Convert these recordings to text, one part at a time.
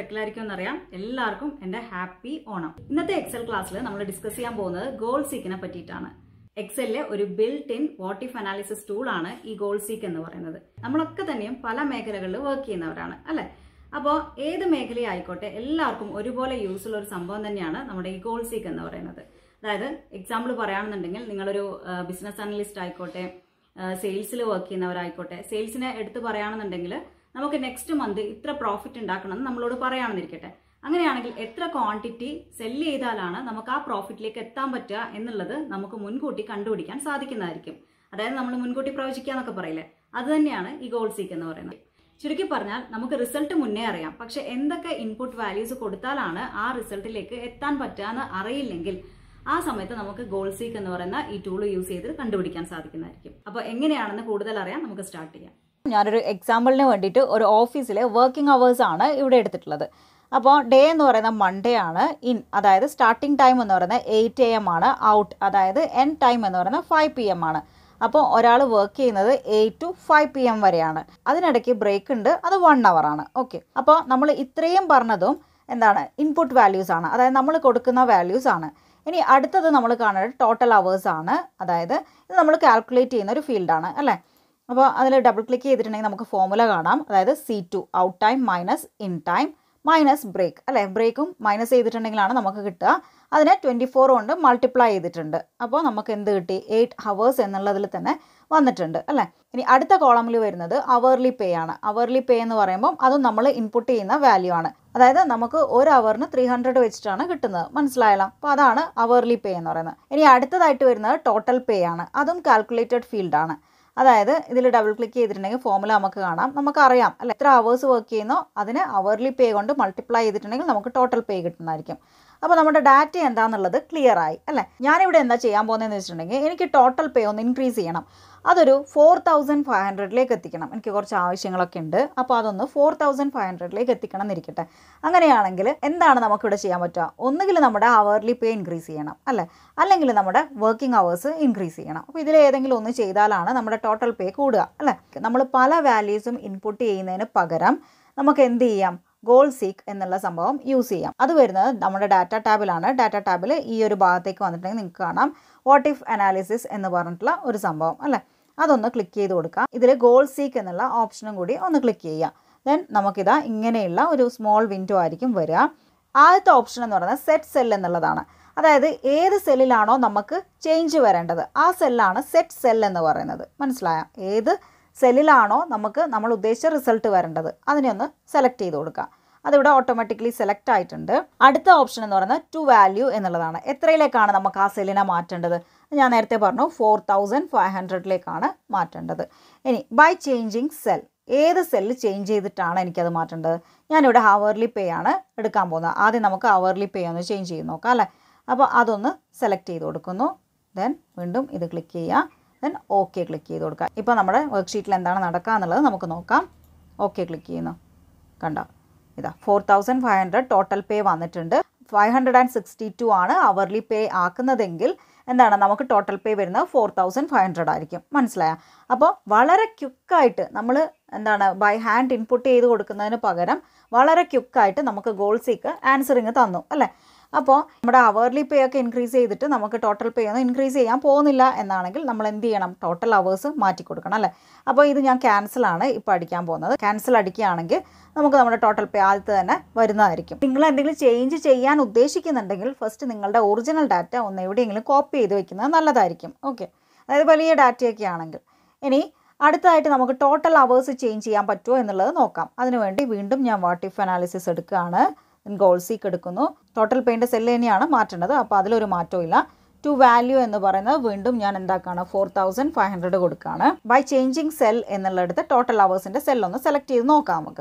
തിരക്കിലായിരിക്കും എന്നറിയാം എല്ലാവർക്കും എൻ്റെ ഹാപ്പി ഓണം ഇന്നത്തെ എക്സൽ ക്ലാസ്സിൽ നമ്മൾ ഡിസ്കസ് ചെയ്യാൻ പോകുന്നത് ഗോൾ സീക്കിനെ പറ്റിയിട്ടാണ് എക്സലിലെ ഒരു built in what if analysis tool ആണ് ഈ ഗോൾ സീക്ക് എന്ന് പറയുന്നത് നമ്മളൊക്കെ തന്നെയും പല മേഖലകളിൽ വർക്ക് ചെയ്യുന്നവരാണ് അല്ലെ അപ്പോൾ ഏത് മേഖലയായിക്കോട്ടെ എല്ലാവർക്കും ഒരുപോലെ യൂസ് ഉള്ള ഒരു സംഭവം തന്നെയാണ് നമ്മുടെ ഈ ഗോൾ സീക്ക് എന്ന് പറയുന്നത് അതായത് എക്സാമ്പിൾ പറയുകയാണെന്നുണ്ടെങ്കിൽ നിങ്ങളൊരു ബിസിനസ് അനലിസ്റ്റ് ആയിക്കോട്ടെ സെയിൽസിൽ വർക്ക് ചെയ്യുന്നവരായിക്കോട്ടെ സെയിൽസിനെ എടുത്ത് പറയുകയാണെന്നുണ്ടെങ്കിൽ നമുക്ക് നെക്സ്റ്റ് മന്ത് ഇത്ര പ്രോഫിറ്റ് ഉണ്ടാക്കണം എന്ന് നമ്മളോട് പറയുകയാണെന്നിരിക്കട്ടെ അങ്ങനെയാണെങ്കിൽ എത്ര ക്വാണ്ടിറ്റി സെല് ചെയ്താലാണ് നമുക്ക് ആ പ്രോഫിറ്റിലേക്ക് എത്താൻ പറ്റുക എന്നുള്ളത് നമുക്ക് മുൻകൂട്ടി കണ്ടുപിടിക്കാൻ സാധിക്കുന്നതായിരിക്കും അതായത് നമ്മൾ മുൻകൂട്ടി പ്രവചിക്കുക എന്നൊക്കെ പറയില്ലേ അത് തന്നെയാണ് ഈ ഗോൾ സീക്ക് എന്ന് പറയുന്നത് ചുരുക്കി പറഞ്ഞാൽ നമുക്ക് റിസൾട്ട് മുന്നേ അറിയാം പക്ഷെ എന്തൊക്കെ ഇൻപുട്ട് വാല്യൂസ് കൊടുത്താലാണ് ആ റിസൾട്ടിലേക്ക് എത്താൻ പറ്റുക എന്ന് അറിയില്ലെങ്കിൽ ആ സമയത്ത് നമുക്ക് ഗോൾ സീക്ക് എന്ന് പറയുന്ന ഈ ടൂൾ യൂസ് ചെയ്ത് കണ്ടുപിടിക്കാൻ സാധിക്കുന്നതായിരിക്കും അപ്പോൾ എങ്ങനെയാണെന്ന് കൂടുതൽ അറിയാൻ നമുക്ക് സ്റ്റാർട്ട് ചെയ്യാം ഞാനൊരു എക്സാമ്പിളിന് വേണ്ടിയിട്ട് ഒരു ഓഫീസിലെ വർക്കിംഗ് അവേഴ്സ് ആണ് ഇവിടെ എടുത്തിട്ടുള്ളത് അപ്പോൾ ഡേ എന്ന് പറയുന്ന മൺഡേ ആണ് ഇൻ അതായത് സ്റ്റാർട്ടിംഗ് ടൈം എന്ന് പറയുന്നത് എയ്റ്റ് എ എം ആണ് ഔട്ട് അതായത് എൻ ടൈം എന്ന് പറയുന്നത് ഫൈവ് പി എം ആണ് അപ്പോൾ ഒരാൾ വർക്ക് ചെയ്യുന്നത് eight to five P M വരെയാണ് അതിനിടയ്ക്ക് ബ്രേക്ക് ഉണ്ട് അത് വൺ അവർ ആണ് ഓക്കെ അപ്പോൾ നമ്മൾ ഇത്രയും പറഞ്ഞതും എന്താണ് ഇൻപുട്ട് വാല്യൂസ് ആണ് അതായത് നമ്മൾ കൊടുക്കുന്ന വാല്യൂസ് ആണ് ഇനി അടുത്തത് നമ്മൾ കാണുന്നത് ടോട്ടൽ അവേഴ്സ് ആണ് അതായത് ഇത് നമ്മൾ കാൽക്കുലേറ്റ് ചെയ്യുന്ന ഒരു ഫീൽഡാണ് അല്ലേ അപ്പോൾ അതിൽ ഡബിൾ ക്ലിക്ക് ചെയ്തിട്ടുണ്ടെങ്കിൽ നമുക്ക് ഫോമുല കാണാം അതായത് C two out time minus in time minus break അല്ലേ ബ്രേക്കും മൈനസ് ചെയ്തിട്ടുണ്ടെങ്കിലാണ് നമുക്ക് കിട്ടുക അതിനെ ട്വൻറ്റി ഫോർ കൊണ്ട് മൾട്ടിപ്ലൈ ചെയ്തിട്ടുണ്ട് അപ്പോൾ നമുക്ക് എന്ത് കിട്ടി എയ്റ്റ് ഹവേഴ്സ് എന്നുള്ളതിൽ തന്നെ വന്നിട്ടുണ്ട് അല്ലേ ഇനി അടുത്ത കോളമിൽ വരുന്നത് അവർലി പേ ആണ് അവർലി പേ എന്ന് പറയുമ്പോൾ അതും നമ്മൾ ഇൻപുട്ട് ചെയ്യുന്ന വാല്യൂ ആണ് അതായത് നമുക്ക് ഒരു അവറിന് ത്രീ ഹൺഡ്രഡ് വെച്ചിട്ടാണ് കിട്ടുന്നത് മനസ്സിലായല്ലോ അപ്പോൾ അതാണ് അവർലി പേ എന്ന് പറയുന്നത് ഇനി അടുത്തതായിട്ട് വരുന്നത് ടോട്ടൽ പേ ആണ് അതും കാൽക്കുലേറ്റഡ് ഫീൽഡാണ് അതായത് ഇതിൽ ഡബിൾ ക്ലിക്ക് ചെയ്തിട്ടുണ്ടെങ്കിൽ ഫോമുല നമുക്ക് കാണാം നമുക്കറിയാം അല്ലെ എത്ര അവേഴ്സ് വർക്ക് ചെയ്യുന്നോ അതിന് അവർലി പേ കൊണ്ട് മൾട്ടിപ്ലൈ ചെയ്തിട്ടുണ്ടെങ്കിൽ നമുക്ക് ടോട്ടൽ പേ കിട്ടുന്നതായിരിക്കും അപ്പോൾ നമ്മുടെ ഡാറ്റ എന്താണെന്നുള്ളത് ക്ലിയർ ആയി അല്ലേ ഞാനിവിടെ എന്താ ചെയ്യാൻ പോകുന്നതെന്ന് വെച്ചിട്ടുണ്ടെങ്കിൽ എനിക്ക് ടോട്ടൽ പേ ഒന്ന് ഇൻക്രീസ് ചെയ്യണം അതൊരു ഫോർ തൗസൻഡ് ഫൈവ് ഹൺഡ്രഡിലേക്ക് എത്തിക്കണം എനിക്ക് കുറച്ച് ആവശ്യങ്ങളൊക്കെ ഉണ്ട് അപ്പോൾ അതൊന്ന് ഫോർ തൗസൻഡ് ഫൈവ് ഹൺഡ്രഡിലേക്ക് എത്തിക്കണം എന്നിരിക്കട്ടെ അങ്ങനെയാണെങ്കിൽ എന്താണ് നമുക്കിവിടെ ചെയ്യാൻ പറ്റുക ഒന്നുകിൽ നമ്മുടെ അവർലി പേ ഇൻക്രീസ് ചെയ്യണം അല്ലേ അല്ലെങ്കിൽ നമ്മുടെ വർക്കിംഗ് അവേഴ്സ് ഇൻക്രീസ് ചെയ്യണം അപ്പോൾ ഇതിൽ ഏതെങ്കിലും ഒന്ന് ചെയ്താലാണ് നമ്മുടെ ടോട്ടൽ പേ കൂടുക അല്ലേ നമ്മൾ പല വാല്യൂസും ഇൻപുട്ട് ചെയ്യുന്നതിന് പകരം നമുക്ക് എന്ത് ചെയ്യാം ഗോൾ സീക്ക് എന്നുള്ള സംഭവം യൂസ് ചെയ്യാം അത് വരുന്നത് നമ്മുടെ ഡാറ്റ ടാബിലാണ് ഡാറ്റ ടാബിൽ ഈ ഒരു ഭാഗത്തേക്ക് വന്നിട്ടുണ്ടെങ്കിൽ നിങ്ങൾക്ക് കാണാം വാട്ട് ഇഫ് അനാലിസിസ് എന്ന് പറഞ്ഞിട്ടുള്ള ഒരു സംഭവം അല്ലേ അതൊന്ന് ക്ലിക്ക് ചെയ്ത് കൊടുക്കാം ഇതിൽ ഗോൾ സീക്ക് എന്നുള്ള ഓപ്ഷനും കൂടി ഒന്ന് ക്ലിക്ക് ചെയ്യുക ദെൻ നമുക്കിതാ ഇങ്ങനെയുള്ള ഒരു സ്മോൾ വിൻഡോ ആയിരിക്കും വരിക ആദ്യത്തെ ഓപ്ഷൻ എന്ന് പറയുന്നത് സെറ്റ് സെൽ എന്നുള്ളതാണ് അതായത് ഏത് സെല്ലിലാണോ നമുക്ക് ചേഞ്ച് വരേണ്ടത് ആ സെല്ലാണ് സെറ്റ് സെൽ എന്ന് പറയുന്നത് മനസ്സിലായ ഏത് സെല്ലിലാണോ നമുക്ക് നമ്മൾ ഉദ്ദേശിച്ച റിസൾട്ട് വരേണ്ടത് അതിനെ ഒന്ന് സെലക്ട് ചെയ്ത് കൊടുക്കുക അതിവിടെ ഓട്ടോമാറ്റിക്കലി സെലക്ട് ആയിട്ടുണ്ട് അടുത്ത ഓപ്ഷൻ എന്ന് പറയുന്നത് ടു വാല്യൂ എന്നുള്ളതാണ് എത്രയിലേക്കാണ് നമുക്ക് ആ സെല്ലിനെ മാറ്റേണ്ടത് ഞാൻ നേരത്തെ പറഞ്ഞു ഫോർ തൗസൻഡ് ഫൈവ് ഹൺഡ്രഡിലേക്കാണ് മാറ്റേണ്ടത് ഇനി ബൈ ചേഞ്ചിങ് സെൽ ഏത് സെല്ല് ചേഞ്ച് ചെയ്തിട്ടാണ് എനിക്കത് മാറ്റേണ്ടത് ഞാനിവിടെ ഹവർലി പേ ആണ് എടുക്കാൻ പോകുന്നത് ആദ്യം നമുക്ക് ഹവർലി പേ ഒന്ന് ചേഞ്ച് ചെയ്ത് നോക്കാം അല്ലേ അപ്പോൾ അതൊന്ന് സെലക്ട് ചെയ്ത് കൊടുക്കുന്നു ദെൻ വീണ്ടും ഇത് ക്ലിക്ക് ചെയ്യുക ദെൻ ഓക്കെ ക്ലിക്ക് ചെയ്ത് കൊടുക്കുക ഇപ്പോൾ നമ്മുടെ വർക്ക്ഷീറ്റിൽ എന്താണ് നടക്കുക എന്നുള്ളത് നമുക്ക് നോക്കാം ഓക്കെ ക്ലിക്ക് ചെയ്യുന്നു കണ്ടോ ഇതാ four thousand five hundred total pay വന്നിട്ടുണ്ട് five hundred and sixty two ആണ് അവർലി പേ ആക്കുന്നതെങ്കിൽ എന്താണ് നമുക്ക് ടോട്ടൽ പേ വരുന്നത് ഫോർ തൗസൻഡ് ഫൈവ് ഹൺഡ്രഡ് ആയിരിക്കും മനസ്സിലായ അപ്പോൾ വളരെ ക്യുക്കായിട്ട് നമ്മൾ എന്താണ് ബൈ ഹാൻഡ് ഇൻപുട്ട് ചെയ്ത് കൊടുക്കുന്നതിന് പകരം വളരെ ക്യുക്കായിട്ട് നമുക്ക് ഗോൾ സീക്ക് ആൻസറിങ് തന്നു അല്ലേ അപ്പോൾ നമ്മുടെ അവർലി പേ ഒക്കെ ഇൻക്രീസ് ചെയ്തിട്ട് നമുക്ക് ടോട്ടൽ പേ ഒന്നും ഇൻക്രീസ് ചെയ്യാൻ പോകുന്നില്ല എന്നാണെങ്കിൽ നമ്മൾ എന്ത് ചെയ്യണം ടോട്ടൽ അവേഴ്സ് മാറ്റി കൊടുക്കണം അല്ലേ അപ്പോൾ ഇത് ഞാൻ ക്യാൻസലാണ് ഇപ്പോൾ അടിക്കാൻ പോകുന്നത് ക്യാൻസൽ അടിക്കുകയാണെങ്കിൽ നമുക്ക് നമ്മുടെ ടോട്ടൽ പേ ആദ്യത്തെ തന്നെ വരുന്നതായിരിക്കും നിങ്ങൾ എന്തെങ്കിലും ചേഞ്ച് ചെയ്യാൻ ഉദ്ദേശിക്കുന്നുണ്ടെങ്കിൽ ഫസ്റ്റ് നിങ്ങളുടെ ഒറിജിനൽ ഡാറ്റ ഒന്ന് എവിടെയെങ്കിലും കോപ്പി ചെയ്ത് വെക്കുന്നത് നല്ലതായിരിക്കും ഓക്കെ അതായത് വലിയ ഡാറ്റയൊക്കെ ആണെങ്കിൽ ഇനി അടുത്തതായിട്ട് നമുക്ക് ടോട്ടൽ അവേഴ്സ് ചേഞ്ച് ചെയ്യാൻ പറ്റുമോ എന്നുള്ളത് നോക്കാം അതിനുവേണ്ടി വീണ്ടും ഞാൻ വാട്ട് ഇഫ് അനാലിസിസ് എടുക്കുകയാണ് ഗോൾ സീക്ക് എടുക്കുന്നു ടോട്ടൽ പേയിൻ്റെ സെല്ല് തന്നെയാണ് മാറ്റേണ്ടത് അപ്പോൾ അതിലൊരു മാറ്റവും ഇല്ല ടു വാല്യൂ എന്ന് പറയുന്നത് വീണ്ടും ഞാൻ എന്താക്കാണ് ഫോർ തൗസൻഡ് ഫൈവ് ഹൺഡ്രഡ് കൊടുക്കുകയാണ് ബൈ ചേഞ്ചിങ് സെൽ എന്നുള്ളിടത്ത് ടോട്ടൽ അവേഴ്സിൻ്റെ സെൽ ഒന്ന് സെലക്ട് ചെയ്ത് നോക്കാം നമുക്ക്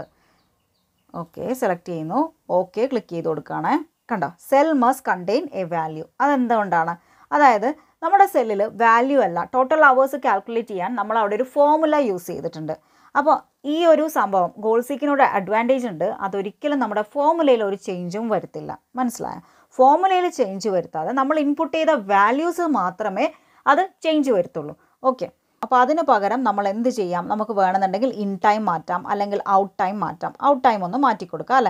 ഓക്കെ സെലക്ട് ചെയ്യുന്നു ഓക്കെ ക്ലിക്ക് ചെയ്ത് കൊടുക്കുകയാണ് കണ്ടോ സെൽ മസ് കണ്ടെയ്ൻ എ വാല്യൂ അതെന്തുകൊണ്ടാണ് അതായത് നമ്മുടെ സെല്ലിൽ വാല്യൂ അല്ല ടോട്ടൽ അവേഴ്സ് കാൽക്കുലേറ്റ് ചെയ്യാൻ നമ്മൾ അവിടെ ഒരു ഫോമുല യൂസ് ചെയ്തിട്ടുണ്ട് അപ്പോൾ ഈ ഒരു സംഭവം ഗോൾ സീക്കിനോട് അഡ്വാൻറ്റേജ് ഉണ്ട് അതൊരിക്കലും നമ്മുടെ ഫോമുലയിൽ ഒരു ചേഞ്ചും വരുത്തില്ല മനസ്സിലായോ ഫോമുലയിൽ ചേഞ്ച് വരുത്താതെ നമ്മൾ ഇൻപുട്ട് ചെയ്ത വാല്യൂസ് മാത്രമേ അത് ചേഞ്ച് വരുത്തുള്ളൂ ഓക്കെ അപ്പോൾ അതിന് പകരം നമ്മൾ എന്ത് ചെയ്യാം നമുക്ക് വേണമെന്നുണ്ടെങ്കിൽ ഇൻ ടൈം മാറ്റാം അല്ലെങ്കിൽ ഔട്ട് ടൈം മാറ്റാം ഔട്ട് ടൈം ഒന്ന് മാറ്റി കൊടുക്കാം അല്ലേ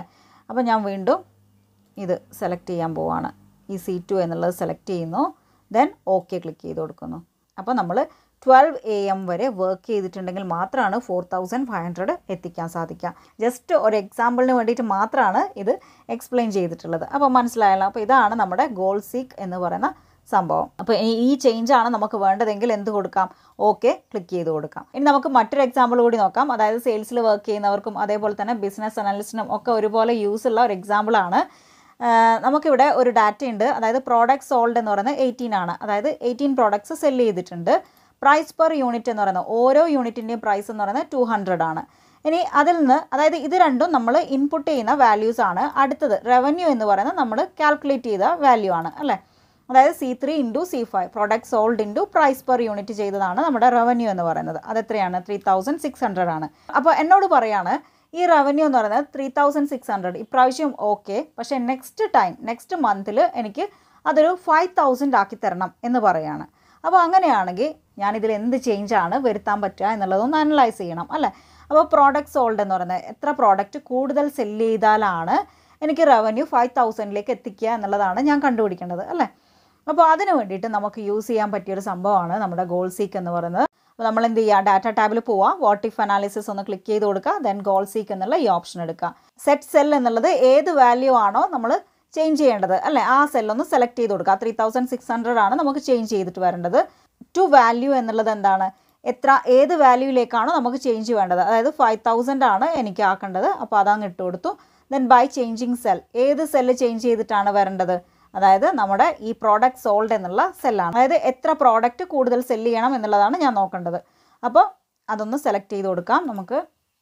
അപ്പോൾ ഞാൻ വീണ്ടും ഇത് സെലക്ട് ചെയ്യാൻ പോവാണ് ഈ സി ടു എന്നുള്ളത് സെലക്ട് ചെയ്യുന്നു ദെൻ ഓക്കെ ക്ലിക്ക് ചെയ്ത് കൊടുക്കുന്നു അപ്പോൾ നമ്മൾ ട്വൽവ് എ എം വരെ വർക്ക് ചെയ്തിട്ടുണ്ടെങ്കിൽ മാത്രമാണ് ഫോർ തൗസൻഡ് ഫൈവ് ഹൺഡ്രഡ് എത്തിക്കാൻ സാധിക്കുക ജസ്റ്റ് ഒരു എക്സാമ്പിളിന് വേണ്ടിയിട്ട് മാത്രമാണ് ഇത് എക്സ്പ്ലെയിൻ ചെയ്തിട്ടുള്ളത് അപ്പോൾ മനസ്സിലായല്ലോ അപ്പോൾ ഇതാണ് നമ്മുടെ ഗോൾ സീക്ക് എന്ന് പറയുന്ന സംഭവം അപ്പോൾ ഈ ചേഞ്ച് ആണ് നമുക്ക് വേണ്ടതെങ്കിൽ എന്ത് കൊടുക്കാം ഓക്കെ ക്ലിക്ക് ചെയ്ത് കൊടുക്കാം ഇനി നമുക്ക് മറ്റൊരു എക്സാമ്പിൾ കൂടി നോക്കാം അതായത് സെയിൽസിൽ വർക്ക് ചെയ്യുന്നവർക്കും അതേപോലെ തന്നെ ബിസിനസ് അനലിസ്റ്റിനും ഒക്കെ ഒരുപോലെ യൂസ് ഉള്ള ഒരു എക്സാമ്പിളാണ് നമുക്കിവിടെ ഒരു ഡാറ്റ ഉണ്ട് അതായത് പ്രോഡക്റ്റ് സോൾഡ് എന്ന് പറയുന്നത് എയ്റ്റീൻ ആണ് അതായത് എയ്റ്റീൻ പ്രോഡക്ട്സ് സെല് ചെയ്തിട്ടുണ്ട് പ്രൈസ് പെർ യൂണിറ്റ് എന്ന് പറയുന്നത് ഓരോ യൂണിറ്റിൻ്റെയും പ്രൈസ് എന്ന് പറയുന്നത് ടു ഹൺഡ്രഡ് ആണ് ഇനി അതിൽ നിന്ന് അതായത് ഇത് രണ്ടും നമ്മൾ ഇൻപുട്ട് ചെയ്യുന്ന വാല്യൂസ് ആണ് അടുത്തത് റവന്യൂ എന്ന് പറയുന്നത് നമ്മൾ കാൽക്കുലേറ്റ് ചെയ്ത വാല്യൂ ആണ് അല്ലേ അതായത് C three into C five product sold into price per unit ചെയ്തതാണ് നമ്മുടെ റവന്യൂ എന്ന് പറയുന്നത് അതെത്രയാണ് ത്രീ തൗസൻഡ് സിക്സ് ഹൺഡ്രഡ് ആണ് അപ്പോൾ എന്നോട് പറയാണ് ഈ റവന്യൂ എന്ന് പറയുന്നത് ത്രീ തൗസൻഡ് സിക്സ് ഹൺഡ്രഡ് ഇപ്രാവശ്യം ഓക്കെ പക്ഷേ നെക്സ്റ്റ് ടൈം നെക്സ്റ്റ് മന്തിൽ എനിക്ക് അതൊരു ഫൈവ് തൗസൻഡ് ആക്കി തരണം എന്ന് പറയാണ് അപ്പോൾ അങ്ങനെയാണെങ്കിൽ ഞാനിതിൽ എന്ത് ചേഞ്ചാണ് വരുത്താൻ പറ്റുക എന്നുള്ളതൊന്ന് അനലൈസ് ചെയ്യണം അല്ലേ അപ്പോൾ പ്രോഡക്റ്റ് സോൾഡ് എന്ന് പറയുന്നത് എത്ര പ്രോഡക്റ്റ് കൂടുതൽ സെല്ല് ചെയ്താലാണ് എനിക്ക് റവന്യൂ ഫൈവ് തൗസൻഡിലേക്ക് എത്തിക്കുക എന്നുള്ളതാണ് ഞാൻ കണ്ടുപിടിക്കേണ്ടത് അല്ലേ അപ്പോൾ അതിന് വേണ്ടിയിട്ട് നമുക്ക് യൂസ് ചെയ്യാൻ പറ്റിയൊരു സംഭവമാണ് നമ്മുടെ ഗോൾ സീക്ക് എന്ന് പറയുന്നത് അപ്പോൾ നമ്മൾ എന്ത് ചെയ്യുക ഡാറ്റ ടാബിൽ പോവുക വാട്ട് ഇഫ് അനാലിസിസ് ഒന്ന് ക്ലിക്ക് ചെയ്ത് കൊടുക്കുക ദെൻ ഗോൾ സീക്ക് എന്നുള്ള ഈ ഓപ്ഷൻ എടുക്കുക സെറ്റ് സെൽ എന്നുള്ളത് ഏത് വാല്യൂ ആണോ നമ്മൾ ചേഞ്ച് ചെയ്യേണ്ടത് അല്ലേ ആ സെല്ലൊന്ന് സെലക്ട് ചെയ്ത് കൊടുക്കുക ത്രീ തൗസൻഡ് സിക്സ് ഹൺഡ്രഡ് ആണ് നമുക്ക് ചേഞ്ച് ചെയ്തിട്ട് വരേണ്ടത് ടു വാല്യൂ എന്നുള്ളത് എന്താണ് എത്ര ഏത് വാല്യൂയിലേക്കാണോ നമുക്ക് ചേഞ്ച് വേണ്ടത് അതായത് ഫൈവ് തൗസൻഡ് ആണ് എനിക്ക് ആക്കേണ്ടത് അപ്പോൾ അതങ്ങ് ഇട്ട് കൊടുത്തു ദെൻ ബൈ ചേഞ്ചിങ് സെൽ ഏത് സെല്ല് ചേഞ്ച് ചെയ്തിട്ടാണ് വരേണ്ടത് അതായത് നമ്മുടെ ഈ പ്രോഡക്റ്റ് സോൾഡ് എന്നുള്ള സെല്ലാണ് അതായത് എത്ര പ്രോഡക്റ്റ് കൂടുതൽ സെല്ല് ചെയ്യണം എന്നുള്ളതാണ് ഞാൻ നോക്കേണ്ടത് അപ്പോൾ അതൊന്ന് സെലക്ട് ചെയ്ത് കൊടുക്കാം നമുക്ക്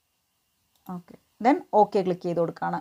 ഓക്കെ ദെൻ ഓക്കെ ക്ലിക്ക് ചെയ്ത് കൊടുക്കുകയാണ്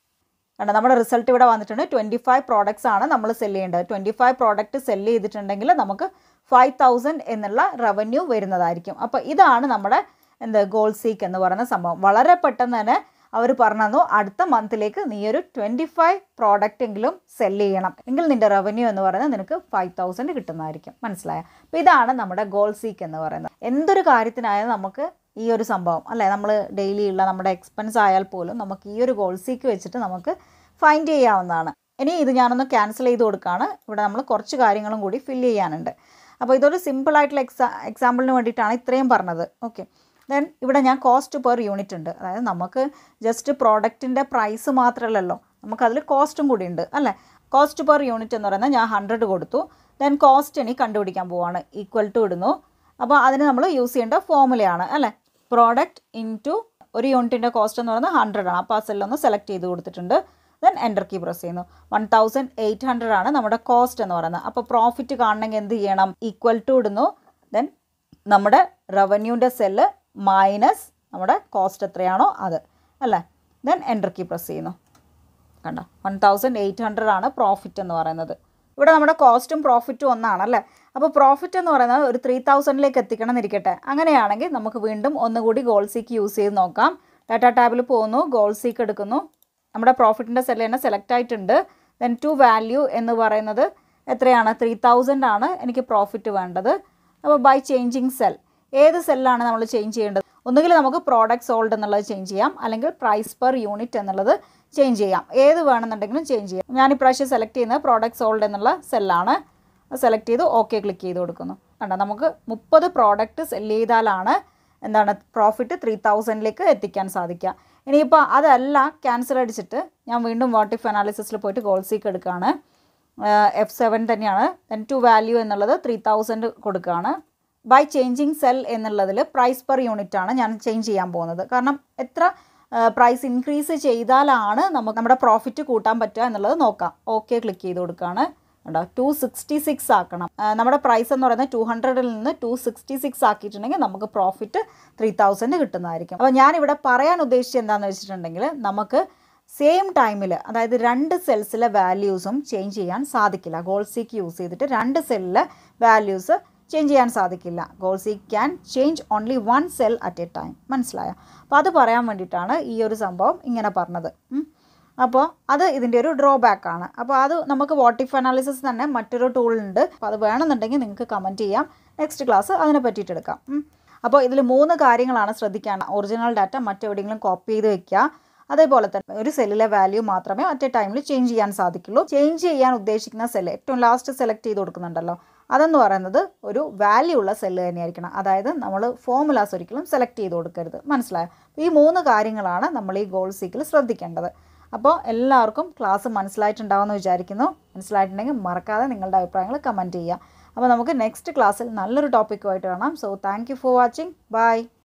കണ്ടോ നമ്മുടെ റിസൾട്ട് ഇവിടെ വന്നിട്ടുണ്ട് ട്വൻറ്റി ഫൈവ് പ്രോഡക്ട്സ് ആണ് നമ്മൾ സെല് ചെയ്യേണ്ടത് ട്വൻറ്റി ഫൈവ് പ്രോഡക്റ്റ് സെല് ചെയ്തിട്ടുണ്ടെങ്കിൽ നമുക്ക് ഫൈവ് തൗസൻഡ് എന്നുള്ള റവന്യൂ വരുന്നതായിരിക്കും അപ്പോൾ ഇതാണ് നമ്മുടെ എന്ത് ഗോൾ സീക്ക് എന്ന് പറയുന്ന സംഭവം വളരെ പെട്ടെന്ന് തന്നെ അവർ പറഞ്ഞു അടുത്ത മന്തിലേക്ക് നീ ഒരു ട്വൻറ്റി ഫൈവ് പ്രോഡക്റ്റ് എങ്കിലും സെല് ചെയ്യണം എങ്കിൽ നിൻ്റെ റവന്യൂ എന്ന് പറയുന്നത് നിനക്ക് ഫൈവ് തൗസൻഡ് കിട്ടുന്നതായിരിക്കും മനസ്സിലായോ അപ്പോൾ ഇതാണ് നമ്മുടെ ഗോൾ സീക്ക് എന്ന് പറയുന്നത് എന്തൊരു കാര്യത്തിനായാലും നമുക്ക് ഈ ഒരു സംഭവം അല്ലേ നമ്മൾ ഡെയിലി ഉള്ള നമ്മുടെ എക്സ്പെൻസ് ആയാൽ പോലും നമുക്ക് ഈ ഒരു ഗോൾ സീക്ക് വെച്ചിട്ട് നമുക്ക് ഫൈൻഡ് ചെയ്യാവുന്നതാണ് ഇനി ഇത് ഞാനൊന്ന് ക്യാൻസൽ ചെയ്ത് കൊടുക്കുകയാണ് ഇവിടെ നമ്മൾ കുറച്ച് കാര്യങ്ങളും കൂടി ഫില്ല് ചെയ്യാനുണ്ട് അപ്പോൾ ഇതൊരു സിമ്പിൾ ആയിട്ടുള്ള എക്സാ എക്സാമ്പിളിന് വേണ്ടിയിട്ടാണ് ഇത്രയും പറഞ്ഞത് ഓക്കെ ദെൻ ഇവിടെ ഞാൻ കോസ്റ്റ് പെർ യൂണിറ്റ് ഉണ്ട് അതായത് നമുക്ക് ജസ്റ്റ് പ്രോഡക്റ്റിൻ്റെ പ്രൈസ് മാത്രമല്ലല്ലോ നമുക്കതിൽ കോസ്റ്റും കൂടി ഉണ്ട് അല്ലേ കോസ്റ്റ് പെർ യൂണിറ്റ് എന്ന് പറയുന്നത് ഞാൻ ഹൺഡ്രഡ് കൊടുത്തു ദെൻ കോസ്റ്റ് ഇനി കണ്ടുപിടിക്കാൻ പോവാണ് ഈക്വൽ ടു ഇടുന്നു അപ്പോൾ അതിന് നമ്മൾ യൂസ് ചെയ്യേണ്ട ഫോമുലയാണ് അല്ലേ പ്രോഡക്റ്റ് ഇൻ ടു ഒരു യൂണിറ്റിൻ്റെ കോസ്റ്റ് എന്ന് പറയുന്നത് ഹൺഡ്രഡ് ആണ് അപ്പോൾ ആ സെല്ലൊന്ന് സെലക്ട് ചെയ്ത് കൊടുത്തിട്ടുണ്ട് ദെൻ എൻ്റർ കീ പ്രസ് ചെയ്യുന്നു വൺ തൗസൻഡ് എയ്റ്റ് ഹൺഡ്രഡ് ആണ് നമ്മുടെ കോസ്റ്റ് എന്ന് പറയുന്നത് അപ്പോൾ പ്രോഫിറ്റ് കാണണമെങ്കിൽ എന്ത് ചെയ്യണം ഈക്വൽ ടു ഇടുന്നു ദെൻ നമ്മുടെ റവന്യൂൻ്റെ സെല്ല് മൈനസ് നമ്മുടെ കോസ്റ്റ് എത്രയാണോ അത് അല്ലേ ദെൻ എൻ്റർ കീ പ്രസ് ചെയ്യുന്നു കണ്ടോ വൺ തൗസൻഡ് എയ്റ്റ് ഹൺഡ്രഡ് ആണ് പ്രോഫിറ്റ് എന്ന് പറയുന്നത് ഇവിടെ നമ്മുടെ കോസ്റ്റും പ്രോഫിറ്റും ഒന്നാണല്ലേ അപ്പോൾ പ്രോഫിറ്റ് എന്ന് പറയുന്നത് ഒരു ത്രീ തൗസൻഡിലേക്ക് എത്തിക്കണം എന്നിരിക്കട്ടെ അങ്ങനെയാണെങ്കിൽ നമുക്ക് വീണ്ടും ഒന്നുകൂടി ഗോൾ സീക്ക് യൂസ് ചെയ്ത് നോക്കാം ഡാറ്റ ടാബിൽ പോകുന്നു ഗോൾ സീക്ക് എടുക്കുന്നു നമ്മുടെ പ്രോഫിറ്റിൻ്റെ സെല്ല് തന്നെ സെലക്ട് ആയിട്ടുണ്ട് ദെൻ ടു വാല്യൂ എന്ന് പറയുന്നത് എത്രയാണ് ത്രീ തൗസൻഡ് ആണ് എനിക്ക് പ്രോഫിറ്റ് വേണ്ടത് അപ്പോൾ ബൈ ചേഞ്ചിങ് സെൽ ഏത് സെല്ലാണ് നമ്മൾ ചേഞ്ച് ചെയ്യേണ്ടത് ഒന്നുകിൽ നമുക്ക് പ്രോഡക്റ്റ് സോൾഡ് എന്നുള്ളത് ചേഞ്ച് ചെയ്യാം അല്ലെങ്കിൽ പ്രൈസ് പെർ യൂണിറ്റ് എന്നുള്ളത് ചേഞ്ച് ചെയ്യാം ഏത് വേണമെന്നുണ്ടെങ്കിലും ചേഞ്ച് ചെയ്യാം ഞാൻ ഇപ്രാവശ്യം സെലക്ട് ചെയ്യുന്നത് പ്രോഡക്റ്റ് സോൾഡ് എന്നുള്ള സെല്ലാണ് സെലക്ട് ചെയ്ത് ഓക്കെ ക്ലിക്ക് ചെയ്ത് കൊടുക്കുന്നു കണ്ടോ നമുക്ക് മുപ്പത് പ്രോഡക്റ്റ് സെല് ചെയ്താലാണ് എന്താണ് പ്രോഫിറ്റ് ത്രീ തൗസൻഡിലേക്ക് എത്തിക്കാൻ സാധിക്കുക ഇനിയിപ്പോൾ അതല്ല ക്യാൻസൽ അടിച്ചിട്ട് ഞാൻ വീണ്ടും വാട്ട് ഇഫ് അനാലിസിസിൽ പോയിട്ട് ഗോൾ സീക്ക് എടുക്കുകയാണ് എഫ് സെവൻ തന്നെയാണ് ദെൻ ടു വാല്യൂ എന്നുള്ളത് ത്രീ തൗസൻഡ് കൊടുക്കുകയാണ് ബൈ ചേഞ്ചിങ് സെൽ എന്നുള്ളതിൽ പ്രൈസ് പെർ യൂണിറ്റ് ആണ് ഞാൻ ചേഞ്ച് ചെയ്യാൻ പോകുന്നത് കാരണം എത്ര പ്രൈസ് ഇൻക്രീസ് ചെയ്താലാണ് നമുക്ക് നമ്മുടെ പ്രോഫിറ്റ് കൂട്ടാൻ പറ്റുക എന്നുള്ളത് നോക്കാം ഓക്കെ ക്ലിക്ക് ചെയ്ത് കൊടുക്കുകയാണ് ഉണ്ടോ ടു സിക്സ്റ്റി സിക്സ് ആക്കണം നമ്മുടെ പ്രൈസ് എന്ന് പറയുന്നത് ടു ഹൺഡ്രഡിൽ നിന്ന് ടു സിക്സ്റ്റി സിക്സ് ആക്കിയിട്ടുണ്ടെങ്കിൽ നമുക്ക് പ്രോഫിറ്റ് ത്രീ തൗസൻഡ് കിട്ടുന്നതായിരിക്കും അപ്പോൾ ഞാനിവിടെ പറയാൻ ഉദ്ദേശിച്ചത് എന്താണെന്ന് വെച്ചിട്ടുണ്ടെങ്കിൽ നമുക്ക് സെയിം ടൈമിൽ അതായത് രണ്ട് സെൽസിലെ വാല്യൂസും ചേഞ്ച് ചെയ്യാൻ സാധിക്കില്ല ഗോൾ സീക്ക് യൂസ് ചെയ്തിട്ട് രണ്ട് സെല്ലിലെ വാല്യൂസ് ചേഞ്ച് ചെയ്യാൻ സാധിക്കില്ല goal seek can change only one cell at a time മനസ്സിലായോ അപ്പോൾ അത് പറയാൻ വേണ്ടിയിട്ടാണ് ഈ ഒരു സംഭവം ഇങ്ങനെ പറഞ്ഞത് അപ്പോൾ അത് ഇതിൻ്റെ ഒരു ഡ്രോബാക്ക് ആണ് അപ്പോൾ അത് നമുക്ക് വാട്ടിഫ് അനാലിസിസ് തന്നെ മറ്റൊരു ടൂൾ ഉണ്ട് അപ്പോൾ അത് വേണമെന്നുണ്ടെങ്കിൽ നിങ്ങൾക്ക് കമൻറ്റ് ചെയ്യാം നെക്സ്റ്റ് ക്ലാസ് അതിനെ പറ്റിയിട്ട് എടുക്കാം അപ്പോൾ ഇതിൽ മൂന്ന് കാര്യങ്ങളാണ് ശ്രദ്ധിക്കാൻ ഒറിജിനൽ ഡാറ്റ മറ്റെവിടെയെങ്കിലും കോപ്പി ചെയ്ത് വെക്കുക അതേപോലെ തന്നെ ഒരു സെല്ലിലെ വാല്യൂ മാത്രമേ അറ്റ് എ ടൈമിൽ ചേഞ്ച് ചെയ്യാൻ സാധിക്കുള്ളൂ ചേഞ്ച് ചെയ്യാൻ ഉദ്ദേശിക്കുന്ന സെല്ല് ഏറ്റവും ലാസ്റ്റ് സെലക്ട് ചെയ്ത് കൊടുക്കുന്നുണ്ടല്ലോ അതെന്ന് പറയുന്നത് ഒരു വാല്യൂ ഉള്ള സെല്ല് തന്നെയായിരിക്കണം അതായത് നമ്മൾ ഫോമുലാസ് ഒരിക്കലും സെലക്ട് ചെയ്ത് കൊടുക്കരുത് മനസ്സിലായോ ഈ മൂന്ന് കാര്യങ്ങളാണ് നമ്മൾ ഈ ഗോൾ സീക്കിൽ ശ്രദ്ധിക്കേണ്ടത് അപ്പോൾ എല്ലാവർക്കും ക്ലാസ് മനസ്സിലായിട്ടുണ്ടാവുമെന്ന് വിചാരിക്കുന്നു മനസ്സിലായിട്ടുണ്ടെങ്കിൽ മറക്കാതെ നിങ്ങളുടെ അഭിപ്രായങ്ങൾ കമൻറ്റ് ചെയ്യുക അപ്പോൾ നമുക്ക് നെക്സ്റ്റ് ക്ലാസ്സിൽ നല്ലൊരു ടോപ്പിക്കുമായിട്ട് കാണാം so thank you for watching by